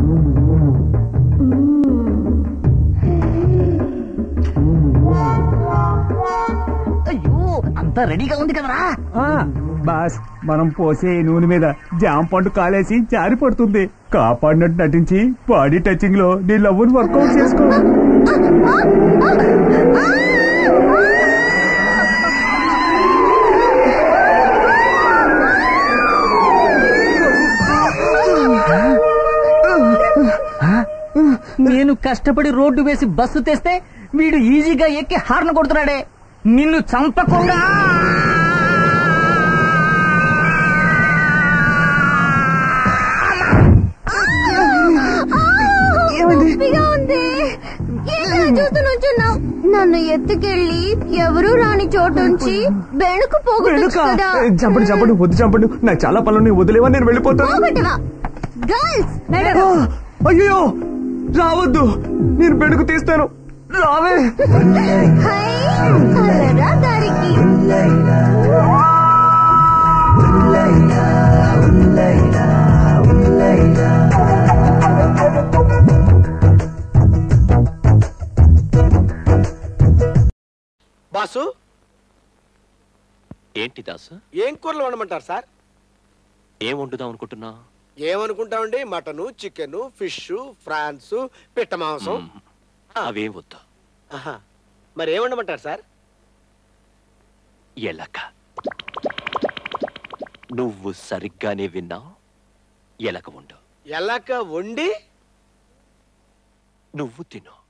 అయ్యో అంతా రెడీగా ఉంది కదరా ఆ, బాస్ మనం పోసే ఈ నూనె మీద జామ పండు కాలేసి జారి పడుతుంది కాపాడినట్టు నటించి బాడీ టచింగ్ లో నీ లవ్వుని వర్కౌట్ చేసుకో నేను కష్టపడి రోడ్డు వేసి బస్సు తెస్తే వీడు ఈజీగా ఎక్కి హార్న్ కొడుతున్నాడే నిన్ను చంపకుండా నొప్పిగా ఉంది ఏంటలా చూస్తూ నుంచున్నావు నన్ను ఎత్తుకెళ్ళి ఎవరు రాని చోటుంచి బెణుకు పోగొట్టొచ్చు కదా చంపండి చంపండి వద్దు చంపండి నాకు చాలా పనులు వదిలేవా నేను వెళ్ళిపోతాను పోగొట్టవా గర్ల్స్ ఆ, అయ్యో రావద్దు నేను బెడుకు తీస్తాను రావే హై అలరా దారికి బాసు ఏంటి దాసు ఏం కూరలు వండమంటారు సార్ ఏం వండుదాం అనుకుంటున్నా ఏమనుకుంటామండి మటను చికెన్ ఫిష్ ఫ్రాన్స్ పిట్ట మాంసం అవేం వద్దు ఆహా. మరి ఏం వండమంటారు సార్ ఎలక నువ్వు సరిగ్గానే విన్నావు ఎలక ఉండు ఎలాక వండి నువ్వు తిను